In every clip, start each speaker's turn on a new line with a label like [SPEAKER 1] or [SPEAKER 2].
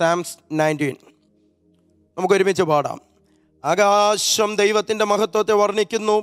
[SPEAKER 1] സാംസ് nineteen നമുക്ക് ഒരുമിച്ച് പാടാം ആകാശം ദൈവത്തിൻ്റെ മഹത്വത്തെ വർണ്ണിക്കുന്നു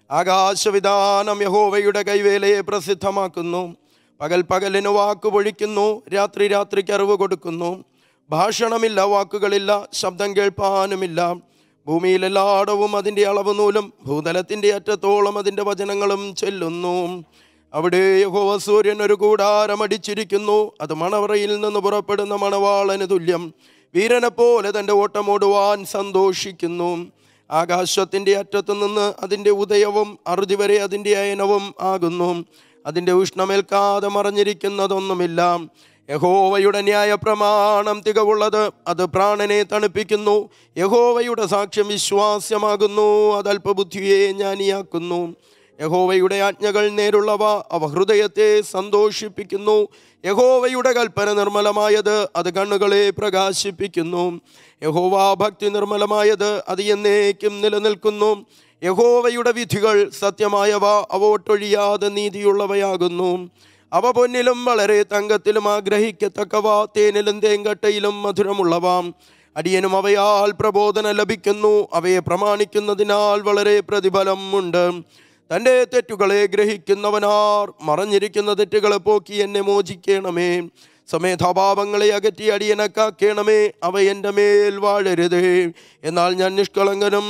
[SPEAKER 1] ആകാശവിധാനം യഹോവയുടെ കൈവേലയെ പ്രസിദ്ധമാക്കുന്നു പകൽ പകലിന് വാക്ക് പൊഴിക്കുന്നു രാത്രി രാത്രിക്ക് അറിവ് കൊടുക്കുന്നു ഭാഷണമില്ല വാക്കുകളില്ല ശബ്ദം കേൾപ്പാനുമില്ല ഭൂമിയിലെല്ലായിടവും അതിൻ്റെ അളവ് നൂലും ഭൂതലത്തിൻ്റെ അറ്റത്തോളം അതിൻ്റെ വചനങ്ങളും ചെല്ലുന്നു അവിടെ യഹോവ സൂര്യൻ ഒരു കൂടാരം അടിച്ചിരിക്കുന്നു അത് മണവറയിൽ നിന്ന് പുറപ്പെടുന്ന മണവാളന് തുല്യം വീരനെ പോലെ തൻ്റെ ഓട്ടമോടുവാൻ സന്തോഷിക്കുന്നു ആകാശത്തിൻ്റെ അറ്റത്തു നിന്ന് അതിൻ്റെ ഉദയവും അറുതി വരെ അതിൻ്റെ അയനവും ആകുന്നു അതിൻ്റെ ഉഷ്ണമേൽക്കാതെ മറഞ്ഞിരിക്കുന്നതൊന്നുമില്ല യഹോവയുടെ ന്യായ പ്രമാണം തികവുള്ളത് അത് പ്രാണനെ തണുപ്പിക്കുന്നു യഹോവയുടെ സാക്ഷ്യം വിശ്വാസ്യമാകുന്നു അത് അല്പബുദ്ധിയെ ജ്ഞാനിയാക്കുന്നു യഹോവയുടെ ആജ്ഞകൾ നേരുള്ളവ അവ ഹൃദയത്തെ സന്തോഷിപ്പിക്കുന്നു യഹോവയുടെ കൽപ്പന നിർമ്മലമായത് അത് കണ്ണുകളെ പ്രകാശിപ്പിക്കുന്നു യഹോവ ഭക്തി നിർമ്മലമായത് അത് എന്നേക്കും നിലനിൽക്കുന്നു യഹോവയുടെ വിധികൾ സത്യമായവ അവ ഒട്ടൊഴിയാതെ നീതിയുള്ളവയാകുന്നു അവ പൊന്നിലും വളരെ തങ്കത്തിലും ആഗ്രഹിക്കത്തക്കവ തേനിലും തേങ്കട്ടയിലും മധുരമുള്ളവ അടിയനും അവയാൽ പ്രബോധനം ലഭിക്കുന്നു അവയെ പ്രമാണിക്കുന്നതിനാൽ വളരെ പ്രതിഫലം ഉണ്ട് തൻ്റെ തെറ്റുകളെ ഗ്രഹിക്കുന്നവനാർ മറഞ്ഞിരിക്കുന്ന തെറ്റുകളെ പോക്കി എന്നെ മോചിക്കണമേ സമേധാഭാവങ്ങളെ അകറ്റി അടിയനെ കാക്കേണമേ അവ എൻ്റെ മേൽ വാഴരുതേ എന്നാൽ ഞാൻ നിഷ്കളങ്കനും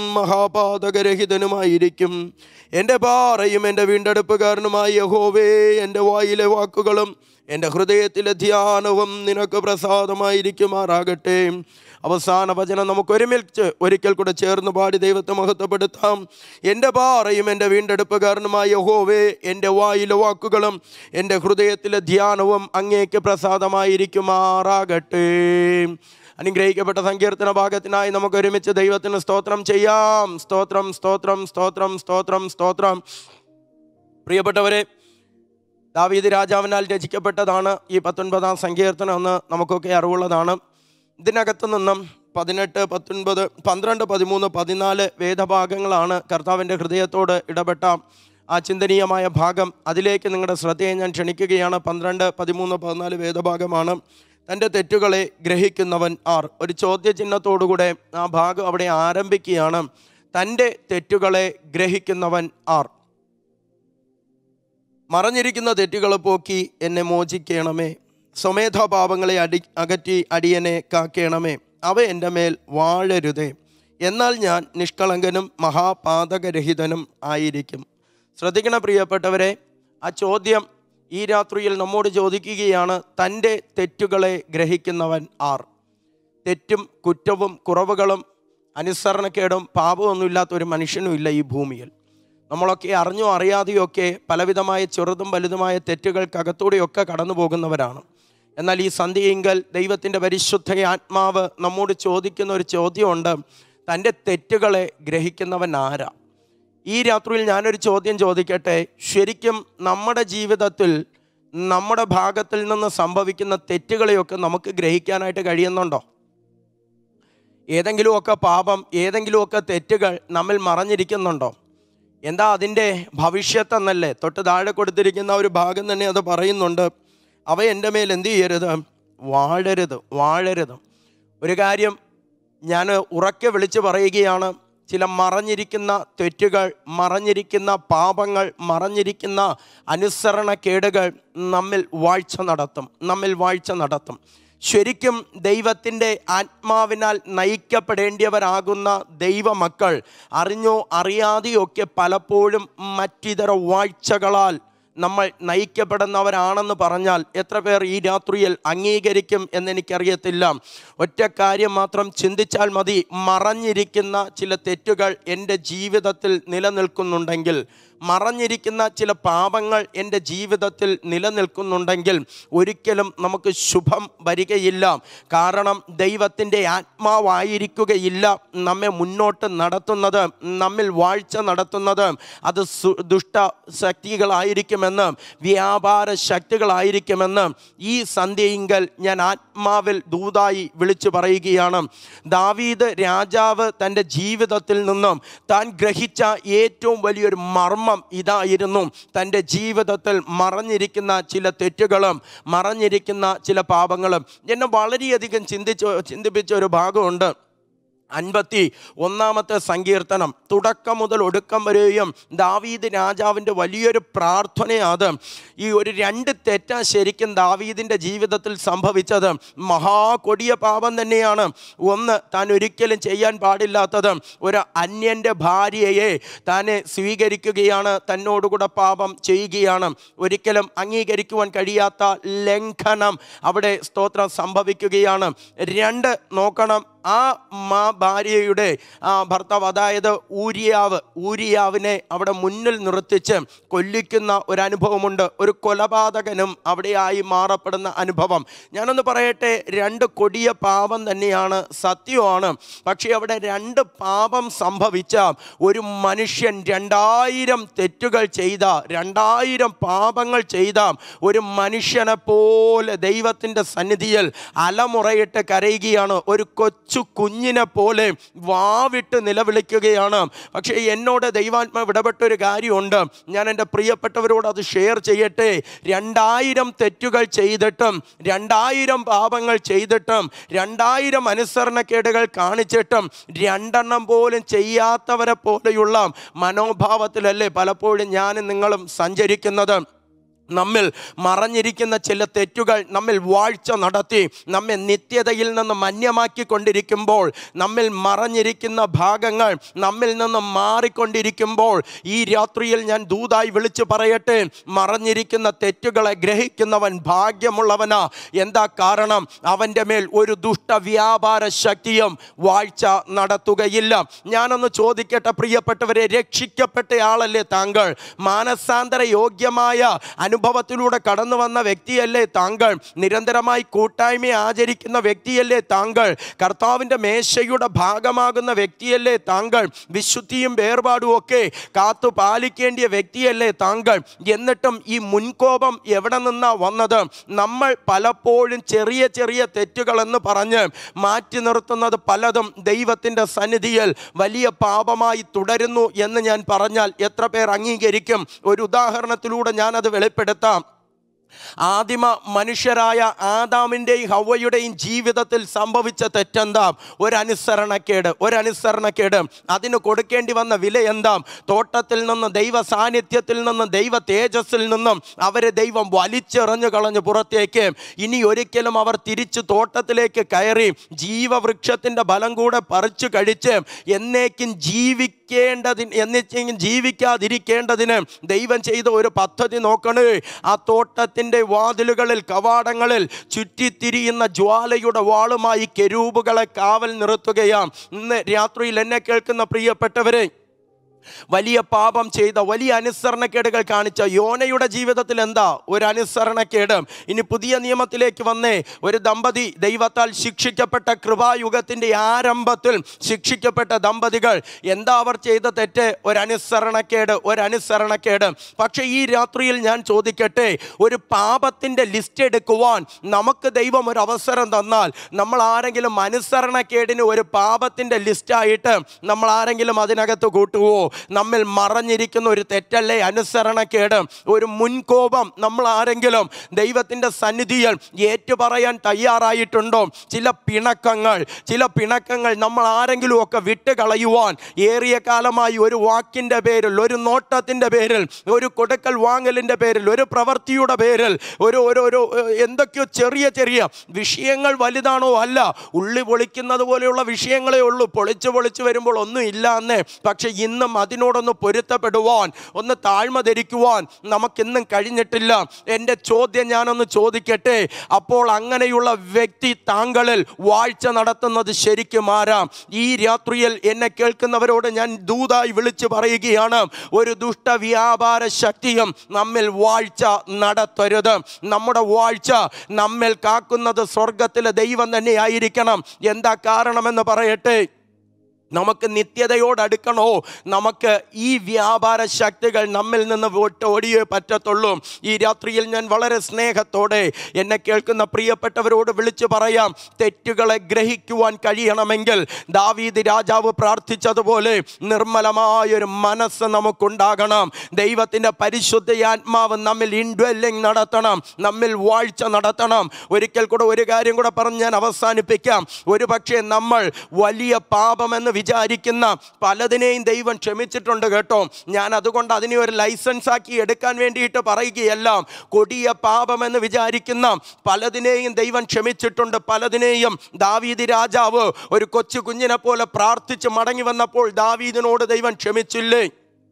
[SPEAKER 1] മഹാപാതകരഹിതനുമായിരിക്കും എൻ്റെ പാറയും എൻ്റെ വീണ്ടെടുപ്പുകാരനുമായ യഹോവേ എൻ്റെ വായിലെ വാക്കുകളും എൻ്റെ ഹൃദയത്തിലെ ധ്യാനവും നിനക്ക് പ്രസാദമായിരിക്കുമാറാകട്ടെ അവസാന വചനം നമുക്ക് ഒരുമിച്ച് ഒരിക്കൽ കൂടെ ചേർന്ന് പാടി ദൈവത്തെ മഹത്വപ്പെടുത്താം എൻ്റെ പാറയും എൻ്റെ വീണ്ടെടുപ്പുകാരനുമായ യഹോവേ എൻ്റെ വായിലെ വാക്കുകളും എൻ്റെ ഹൃദയത്തിലെ ധ്യാനവും അങ്ങേക്ക് പ്രസാദമായിരിക്കുമാറാകട്ടെ അനുഗ്രഹിക്കപ്പെട്ട സങ്കീർത്തന ഭാഗത്തിനായി നമുക്ക് ഒരുമിച്ച് ദൈവത്തിന് സ്തോത്രം ചെയ്യാം സ്തോത്രം സ്തോത്രം സ്തോത്രം സ്തോത്രം സ്തോത്രം പ്രിയപ്പെട്ടവരെ ദാവീദ് രാജാവിനാൽ രചിക്കപ്പെട്ടതാണ് ഈ പത്തൊൻപതാം സങ്കീർത്തനം എന്ന് നമുക്കൊക്കെ അറിവുള്ളതാണ് ഇതിനകത്ത് നിന്നും പതിനെട്ട് പത്തൊൻപത് പന്ത്രണ്ട് പതിമൂന്ന് പതിനാല് വേദഭാഗങ്ങളാണ് കർത്താവിൻ്റെ ഹൃദയത്തോട് ഇടപെട്ട ആ ചിന്തനീയമായ ഭാഗം അതിലേക്ക് നിങ്ങളുടെ ശ്രദ്ധയെ ഞാൻ ക്ഷണിക്കുകയാണ് പന്ത്രണ്ട് പതിമൂന്ന് പതിനാല് വേദഭാഗമാണ് തൻ്റെ തെറ്റുകളെ ഗ്രഹിക്കുന്നവൻ ആർ ഒരു ചോദ്യചിഹ്നത്തോടുകൂടെ ആ ഭാഗം അവിടെ ആരംഭിക്കുകയാണ് തൻ്റെ തെറ്റുകളെ ഗ്രഹിക്കുന്നവൻ ആർ മറഞ്ഞിരിക്കുന്ന തെറ്റുകളെ പോക്കി എന്നെ മോചിക്കണമേ സ്വമേധാപാപങ്ങളെ അടി അകറ്റി അടിയനെ കാക്കേണമേ അവ എൻ്റെ മേൽ വാഴരുതേ എന്നാൽ ഞാൻ നിഷ്കളങ്കനും മഹാപാതകരഹിതനും ആയിരിക്കും ശ്രദ്ധിക്കണ പ്രിയപ്പെട്ടവരെ ആ ചോദ്യം ഈ രാത്രിയിൽ നമ്മോട് ചോദിക്കുകയാണ് തൻ്റെ തെറ്റുകളെ ഗ്രഹിക്കുന്നവൻ ആർ തെറ്റും കുറ്റവും കുറവുകളും അനുസരണക്കേടും പാപമൊന്നുമില്ലാത്ത ഒരു മനുഷ്യനും ഇല്ല ഈ ഭൂമിയിൽ നമ്മളൊക്കെ അറിഞ്ഞോ അറിയാതെയോ ഒക്കെ പലവിധമായ ചെറുതും വലുതുമായ തെറ്റുകൾക്കകത്തൂടെയൊക്കെ കടന്നു പോകുന്നവരാണ് എന്നാൽ ഈ സന്ധ്യയെങ്കിൽ ദൈവത്തിൻ്റെ പരിശുദ്ധ ആത്മാവ് നമ്മോട് ചോദിക്കുന്ന ഒരു ചോദ്യമുണ്ട് തൻ്റെ തെറ്റുകളെ ഗ്രഹിക്കുന്നവൻ ആരാ ഈ രാത്രിയിൽ ഞാനൊരു ചോദ്യം ചോദിക്കട്ടെ ശരിക്കും നമ്മുടെ ജീവിതത്തിൽ നമ്മുടെ ഭാഗത്തിൽ നിന്ന് സംഭവിക്കുന്ന തെറ്റുകളെയൊക്കെ നമുക്ക് ഗ്രഹിക്കാനായിട്ട് കഴിയുന്നുണ്ടോ ഏതെങ്കിലുമൊക്കെ പാപം ഏതെങ്കിലുമൊക്കെ തെറ്റുകൾ നമ്മിൽ മറഞ്ഞിരിക്കുന്നുണ്ടോ എന്താ അതിൻ്റെ ഭവിഷ്യത്തെന്നല്ലേ തൊട്ട് താഴെ കൊടുത്തിരിക്കുന്ന ഒരു ഭാഗം തന്നെ അത് പറയുന്നുണ്ട് അവ എൻ്റെ മേൽ എന്ത് ചെയ്യരുത് വാഴരുത് വാഴരുത് ഒരു കാര്യം ഞാൻ ഉറക്കെ വിളിച്ച് പറയുകയാണ് ചില മറഞ്ഞിരിക്കുന്ന തെറ്റുകൾ മറഞ്ഞിരിക്കുന്ന പാപങ്ങൾ മറഞ്ഞിരിക്കുന്ന അനുസരണക്കേടുകൾ നമ്മിൽ വാഴ്ച നടത്തും നമ്മിൽ വാഴ്ച നടത്തും ശരിക്കും ദൈവത്തിൻ്റെ ആത്മാവിനാൽ നയിക്കപ്പെടേണ്ടിയവരാകുന്ന ദൈവമക്കൾ അറിഞ്ഞോ അറിയാതെയോ ഒക്കെ പലപ്പോഴും മറ്റിതര വാഴ്ചകളാൽ നമ്മൾ നയിക്കപ്പെടുന്നവരാണെന്ന് പറഞ്ഞാൽ എത്ര പേർ ഈ രാത്രിയിൽ അംഗീകരിക്കും എന്നെനിക്കറിയത്തില്ല ഒറ്റ കാര്യം മാത്രം ചിന്തിച്ചാൽ മതി മറഞ്ഞിരിക്കുന്ന ചില തെറ്റുകൾ എൻ്റെ ജീവിതത്തിൽ നിലനിൽക്കുന്നുണ്ടെങ്കിൽ മറഞ്ഞിരിക്കുന്ന ചില പാപങ്ങൾ എൻ്റെ ജീവിതത്തിൽ നിലനിൽക്കുന്നുണ്ടെങ്കിൽ ഒരിക്കലും നമുക്ക് ശുഭം വരികയില്ല കാരണം ദൈവത്തിൻ്റെ ആത്മാവായിരിക്കുകയില്ല നമ്മെ മുന്നോട്ട് നടത്തുന്നത് നമ്മിൽ വാഴ്ച നടത്തുന്നത് അത് സു- ദുഷ്ട ശക്തികളായിരിക്കുമെന്ന് വ്യാപാര ശക്തികളായിരിക്കുമെന്ന് ഈ സന്ധ്യയിങ്കൽ ഞാൻ ആത്മാവിൽ ദൂതായി വിളിച്ചു പറയുകയാണ് ദാവീദ് രാജാവ് തൻ്റെ ജീവിതത്തിൽ നിന്നും താൻ ഗ്രഹിച്ച ഏറ്റവും വലിയൊരു മർമ്മം പാപം ഇതായിരുന്നു തൻ്റെ ജീവിതത്തിൽ മറഞ്ഞിരിക്കുന്ന ചില തെറ്റുകളും മറഞ്ഞിരിക്കുന്ന ചില പാപങ്ങളും എന്നെ വളരെയധികം ചിന്തിച്ച ചിന്തിപ്പിച്ച ഒരു ഭാഗമുണ്ട് അൻപത്തി ഒന്നാമത്തെ സങ്കീർത്തനം തുടക്കം മുതൽ ഒടുക്കം വരെയും ദാവീദ് രാജാവിൻ്റെ വലിയൊരു പ്രാർത്ഥനയാത് ഈ ഒരു രണ്ട് തെറ്റ ശരിക്കും ദാവീദിൻ്റെ ജീവിതത്തിൽ സംഭവിച്ചത് മഹാകൊടിയ പാപം തന്നെയാണ് ഒന്ന് താൻ ഒരിക്കലും ചെയ്യാൻ പാടില്ലാത്തത് ഒരു അന്യൻ്റെ ഭാര്യയെ താനെ സ്വീകരിക്കുകയാണ് തന്നോടുകൂടെ പാപം ചെയ്യുകയാണ് ഒരിക്കലും അംഗീകരിക്കുവാൻ കഴിയാത്ത ലംഘനം അവിടെ സ്തോത്രം സംഭവിക്കുകയാണ് രണ്ട് നോക്കണം ആ മാ ഭാര്യയുടെ ആ ഭർത്താവ് അതായത് ഊരിയാവ് ഊരിയാവിനെ അവിടെ മുന്നിൽ നിർത്തിച്ച് കൊല്ലിക്കുന്ന ഒരു അനുഭവമുണ്ട് ഒരു കൊലപാതകനും അവിടെയായി മാറപ്പെടുന്ന അനുഭവം ഞാനൊന്ന് പറയട്ടെ രണ്ട് കൊടിയ പാപം തന്നെയാണ് സത്യമാണ് പക്ഷേ അവിടെ രണ്ട് പാപം സംഭവിച്ച ഒരു മനുഷ്യൻ രണ്ടായിരം തെറ്റുകൾ ചെയ്ത രണ്ടായിരം പാപങ്ങൾ ചെയ്ത ഒരു മനുഷ്യനെ പോലെ ദൈവത്തിൻ്റെ സന്നിധിയിൽ അലമുറയിട്ട് കരയുകയാണ് ഒരു കൊച്ചു കുഞ്ഞിനെ പോലെ വാവിട്ട് നിലവിളിക്കുകയാണ് പക്ഷേ എന്നോട് ദൈവാത്മാവ് ഇടപെട്ട ഒരു കാര്യമുണ്ട് ഞാൻ എൻ്റെ പ്രിയപ്പെട്ടവരോട് അത് ഷെയർ ചെയ്യട്ടെ രണ്ടായിരം തെറ്റുകൾ ചെയ്തിട്ടും രണ്ടായിരം പാപങ്ങൾ ചെയ്തിട്ടും രണ്ടായിരം അനുസരണക്കേടുകൾ കാണിച്ചിട്ടും രണ്ടെണ്ണം പോലും ചെയ്യാത്തവരെ പോലെയുള്ള മനോഭാവത്തിലല്ലേ പലപ്പോഴും ഞാനും നിങ്ങളും സഞ്ചരിക്കുന്നത് നമ്മിൽ മറഞ്ഞിരിക്കുന്ന ചില തെറ്റുകൾ നമ്മിൽ വാഴ്ച നടത്തി നമ്മെ നിത്യതയിൽ നിന്ന് മന്യമാക്കിക്കൊണ്ടിരിക്കുമ്പോൾ നമ്മിൽ മറഞ്ഞിരിക്കുന്ന ഭാഗങ്ങൾ നമ്മിൽ നിന്ന് മാറിക്കൊണ്ടിരിക്കുമ്പോൾ ഈ രാത്രിയിൽ ഞാൻ ദൂതായി വിളിച്ചു പറയട്ടെ മറഞ്ഞിരിക്കുന്ന തെറ്റുകളെ ഗ്രഹിക്കുന്നവൻ ഭാഗ്യമുള്ളവനാ എന്താ കാരണം അവൻ്റെ മേൽ ഒരു ദുഷ്ടവ്യാപാര ശക്തിയും വാഴ്ച നടത്തുകയില്ല ഞാനൊന്ന് ചോദിക്കട്ടെ പ്രിയപ്പെട്ടവരെ രക്ഷിക്കപ്പെട്ട ആളല്ലേ താങ്കൾ മാനസാന്തര യോഗ്യമായ അനുഭവത്തിലൂടെ കടന്നു വന്ന വ്യക്തിയല്ലേ താങ്കൾ നിരന്തരമായി കൂട്ടായ്മ ആചരിക്കുന്ന വ്യക്തിയല്ലേ താങ്കൾ കർത്താവിൻ്റെ മേശയുടെ ഭാഗമാകുന്ന വ്യക്തിയല്ലേ താങ്കൾ വിശുദ്ധിയും വേർപാടും ഒക്കെ കാത്തു പാലിക്കേണ്ടിയ വ്യക്തിയല്ലേ താങ്കൾ എന്നിട്ടും ഈ മുൻകോപം എവിടെ നിന്നാ വന്നത് നമ്മൾ പലപ്പോഴും ചെറിയ ചെറിയ തെറ്റുകളെന്ന് പറഞ്ഞ് മാറ്റി നിർത്തുന്നത് പലതും ദൈവത്തിൻ്റെ സന്നിധിയിൽ വലിയ പാപമായി തുടരുന്നു എന്ന് ഞാൻ പറഞ്ഞാൽ എത്ര പേർ അംഗീകരിക്കും ഒരു ഉദാഹരണത്തിലൂടെ ഞാനത് വെളിപ്പെടുത്താം ആദിമ മനുഷ്യരായ ആദാമിൻ്റെയും ഹവയുടെയും ജീവിതത്തിൽ സംഭവിച്ച തെറ്റെന്താ ഒരനുസരണക്കേട് ഒരനുസരണക്കേട് അതിന് കൊടുക്കേണ്ടി വന്ന വില എന്താ തോട്ടത്തിൽ നിന്ന് ദൈവ സാന്നിധ്യത്തിൽ നിന്നും ദൈവ തേജസ്സിൽ നിന്നും അവരെ ദൈവം വലിച്ചെറിഞ്ഞു കളഞ്ഞു പുറത്തേക്ക് ഇനി ഒരിക്കലും അവർ തിരിച്ചു തോട്ടത്തിലേക്ക് കയറി ജീവവൃക്ഷത്തിൻ്റെ ബലം കൂടെ പറിച്ചു കഴിച്ച് എന്നേക്കും ജീവിക്കേണ്ടതിന് എന്നേക്കും ജീവിക്കാതിരിക്കേണ്ടതിന് ദൈവം ചെയ്ത ഒരു പദ്ധതി നോക്കണേ ആ തോട്ടത്തിൻ്റെ വാതിലുകളിൽ കവാടങ്ങളിൽ ചുറ്റിത്തിരിയുന്ന ജ്വാലയുടെ വാളുമായി കെരൂബുകളെ കാവൽ നിർത്തുകയാം ഇന്ന് രാത്രിയിൽ എന്നെ കേൾക്കുന്ന പ്രിയപ്പെട്ടവരെ വലിയ പാപം ചെയ്ത വലിയ അനുസരണക്കേടുകൾ കാണിച്ച യോനയുടെ ജീവിതത്തിൽ എന്താ ഒരു അനുസരണക്കേട് ഇനി പുതിയ നിയമത്തിലേക്ക് വന്നേ ഒരു ദമ്പതി ദൈവത്താൽ ശിക്ഷിക്കപ്പെട്ട കൃപായുഗത്തിൻ്റെ ആരംഭത്തിൽ ശിക്ഷിക്കപ്പെട്ട ദമ്പതികൾ എന്താ അവർ ചെയ്ത തെറ്റ് ഒരു അനുസരണക്കേട് ഒരു അനുസരണക്കേട് പക്ഷേ ഈ രാത്രിയിൽ ഞാൻ ചോദിക്കട്ടെ ഒരു പാപത്തിൻ്റെ ലിസ്റ്റ് എടുക്കുവാൻ നമുക്ക് ദൈവം ഒരു അവസരം തന്നാൽ നമ്മൾ ആരെങ്കിലും അനുസരണക്കേടിന് ഒരു പാപത്തിൻ്റെ ലിസ്റ്റായിട്ട് നമ്മൾ ആരെങ്കിലും അതിനകത്ത് കൂട്ടുവോ നമ്മിൽ മറഞ്ഞിരിക്കുന്ന ഒരു തെറ്റല്ലേ അനുസരണക്കേട് ഒരു മുൻകോപം നമ്മൾ ആരെങ്കിലും ദൈവത്തിൻ്റെ സന്നിധിയിൽ ഏറ്റുപറയാൻ തയ്യാറായിട്ടുണ്ടോ ചില പിണക്കങ്ങൾ ചില പിണക്കങ്ങൾ നമ്മൾ ആരെങ്കിലും ഒക്കെ വിട്ട് കളയുവാൻ ഏറിയ കാലമായി ഒരു വാക്കിൻ്റെ പേരിൽ ഒരു നോട്ടത്തിൻ്റെ പേരിൽ ഒരു കൊടുക്കൽ വാങ്ങലിൻ്റെ പേരിൽ ഒരു പ്രവൃത്തിയുടെ പേരിൽ ഒരു ഒരു ഒരു ഏഹ്, എന്തൊക്കെയോ ചെറിയ ചെറിയ വിഷയങ്ങൾ വലുതാണോ അല്ല ഉള്ളി പൊളിക്കുന്നത് പോലെയുള്ള വിഷയങ്ങളേ ഉള്ളൂ പൊളിച്ച് പൊളിച്ച് വരുമ്പോൾ ഒന്നും ഇല്ല എന്നേ പക്ഷെ ഇന്നും അതിനോടൊന്ന് പൊരുത്തപ്പെടുവാൻ ഒന്ന് താഴ്മ ധരിക്കുവാൻ നമുക്കിന്നും കഴിഞ്ഞിട്ടില്ല എൻ്റെ ചോദ്യം ഞാനൊന്ന് ചോദിക്കട്ടെ അപ്പോൾ അങ്ങനെയുള്ള വ്യക്തി താങ്കളിൽ വാഴ്ച നടത്തുന്നത് ശരിക്കും ആരാം ഈ രാത്രിയിൽ എന്നെ കേൾക്കുന്നവരോട് ഞാൻ ദൂതായി വിളിച്ചു പറയുകയാണ് ഒരു ദുഷ്ടവ്യാപാര ശക്തിയും നമ്മിൽ വാഴ്ച നടത്തരുത് നമ്മുടെ വാഴ്ച നമ്മിൽ കാക്കുന്നത് സ്വർഗത്തിലെ ദൈവം തന്നെ ആയിരിക്കണം എന്താ കാരണമെന്ന് പറയട്ടെ നമുക്ക് നിത്യതയോട് അടുക്കണോ നമുക്ക് ഈ വ്യാപാര ശക്തികൾ നമ്മിൽ നിന്ന് വിട്ട് ഓടിയേ പറ്റത്തുള്ളൂ ഈ രാത്രിയിൽ ഞാൻ വളരെ സ്നേഹത്തോടെ എന്നെ കേൾക്കുന്ന പ്രിയപ്പെട്ടവരോട് വിളിച്ചു പറയാം തെറ്റുകളെ ഗ്രഹിക്കുവാൻ കഴിയണമെങ്കിൽ ദാവീദ് രാജാവ് പ്രാർത്ഥിച്ചതുപോലെ നിർമ്മലമായൊരു മനസ്സ് നമുക്കുണ്ടാകണം ദൈവത്തിൻ്റെ പരിശുദ്ധയാത്മാവ് നമ്മിൽ ഇൻഡ്വെല്ലിംഗ് നടത്തണം നമ്മിൽ വാഴ്ച നടത്തണം ഒരിക്കൽ കൂടെ ഒരു കാര്യം കൂടെ പറഞ്ഞ് ഞാൻ അവസാനിപ്പിക്കാം ഒരു പക്ഷേ നമ്മൾ വലിയ പാപമെന്ന് വിചാരിക്കുന്ന പലതിനെയും ദൈവം ക്ഷമിച്ചിട്ടുണ്ട് കേട്ടോ ഞാൻ അതുകൊണ്ട് അതിനെ ഒരു ലൈസൻസ് ആക്കി എടുക്കാൻ വേണ്ടിയിട്ട് പറയുകയല്ല കൊടിയ പാപമെന്ന് വിചാരിക്കുന്ന പലതിനെയും ദൈവം ക്ഷമിച്ചിട്ടുണ്ട് പലതിനെയും ദാവീദ് രാജാവ് ഒരു കൊച്ചു കുഞ്ഞിനെ പോലെ പ്രാർത്ഥിച്ച് മടങ്ങി വന്നപ്പോൾ ദാവീദിനോട് ദൈവം ക്ഷമിച്ചില്ലേ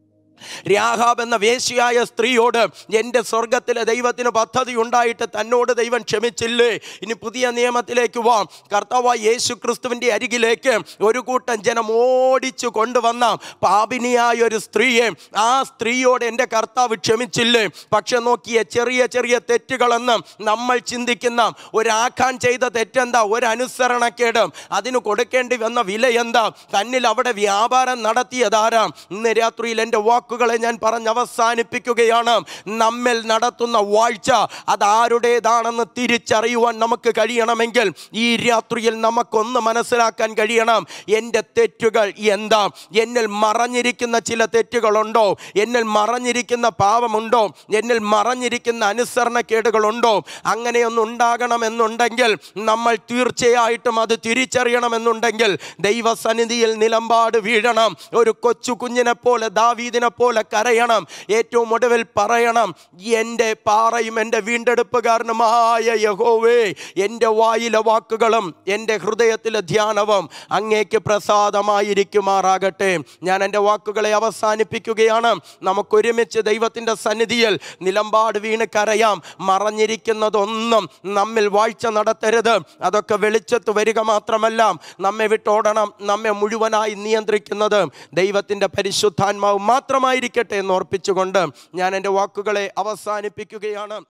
[SPEAKER 1] രാഹാബ് എന്ന വേശ്യയായ സ്ത്രീയോട് എൻ്റെ സ്വർഗത്തിലെ ദൈവത്തിന് പദ്ധതി ഉണ്ടായിട്ട് തന്നോട് ദൈവം ക്ഷമിച്ചില്ലേ ഇനി പുതിയ നിയമത്തിലേക്ക് വാം കർത്താവ് യേശു ക്രിസ്തുവിൻ്റെ അരികിലേക്ക് ഒരു കൂട്ടം ജനം ഓടിച്ചു കൊണ്ടുവന്ന പാപിനിയായ ഒരു സ്ത്രീയെ ആ സ്ത്രീയോട് എൻ്റെ കർത്താവ് ക്ഷമിച്ചില്ലേ പക്ഷെ നോക്കിയ ചെറിയ ചെറിയ തെറ്റുകളെന്ന് നമ്മൾ ചിന്തിക്കുന്ന ഒരാക്കാൻ ചെയ്ത തെറ്റെന്താ ഒരു അനുസരണക്കേട് അതിന് കൊടുക്കേണ്ടി വന്ന വില എന്താ തന്നിൽ അവിടെ വ്യാപാരം നടത്തിയതാരാ ഇന്ന് രാത്രിയിൽ എൻ്റെ വാക്കുകളെ ഞാൻ പറഞ്ഞ് അവസാനിപ്പിക്കുകയാണ് നമ്മിൽ നടത്തുന്ന വാഴ്ച അതാരുടേതാണെന്ന് തിരിച്ചറിയുവാൻ നമുക്ക് കഴിയണമെങ്കിൽ ഈ രാത്രിയിൽ നമുക്കൊന്ന് മനസ്സിലാക്കാൻ കഴിയണം എൻ്റെ തെറ്റുകൾ എന്താ എന്നിൽ മറഞ്ഞിരിക്കുന്ന ചില തെറ്റുകളുണ്ടോ എന്നിൽ മറഞ്ഞിരിക്കുന്ന പാപമുണ്ടോ എന്നിൽ മറഞ്ഞിരിക്കുന്ന അനുസരണക്കേടുകളുണ്ടോ അങ്ങനെയൊന്നും ഉണ്ടാകണമെന്നുണ്ടെങ്കിൽ നമ്മൾ തീർച്ചയായിട്ടും അത് തിരിച്ചറിയണമെന്നുണ്ടെങ്കിൽ ദൈവസന്നിധിയിൽ നിലമ്പാട് വീഴണം ഒരു കൊച്ചു കുഞ്ഞിനെ പോലെ ദാവീദിനെ പോലെ കരയണം ഏറ്റവും ഒടുവിൽ പറയണം എൻ്റെ പാറയും എൻ്റെ വീണ്ടെടുപ്പുകാരനുമായ യഹോവേ എൻ്റെ വായിലെ വാക്കുകളും എൻ്റെ ഹൃദയത്തിലെ ധ്യാനവും അങ്ങേക്ക് പ്രസാദമായിരിക്കുമാറാകട്ടെ ഞാൻ എൻ്റെ വാക്കുകളെ അവസാനിപ്പിക്കുകയാണ് നമുക്കൊരുമിച്ച് ദൈവത്തിൻ്റെ സന്നിധിയിൽ നിലമ്പാട് വീണ് കരയാം മറഞ്ഞിരിക്കുന്നതൊന്നും നമ്മിൽ വാഴ്ച നടത്തരുത് അതൊക്കെ വെളിച്ചത്ത് വരിക മാത്രമല്ല നമ്മെ വിട്ടോടണം നമ്മെ മുഴുവനായി നിയന്ത്രിക്കുന്നത് ദൈവത്തിൻ്റെ പരിശുദ്ധാത്മാവ് മാത്രമായിരിക്കട്ടെ എന്ന് ഓർപ്പിച്ചുകൊണ്ട് ഞാൻ എൻ്റെ വാക്കുകളെ അവസാനിപ്പിക്കുകയാണ്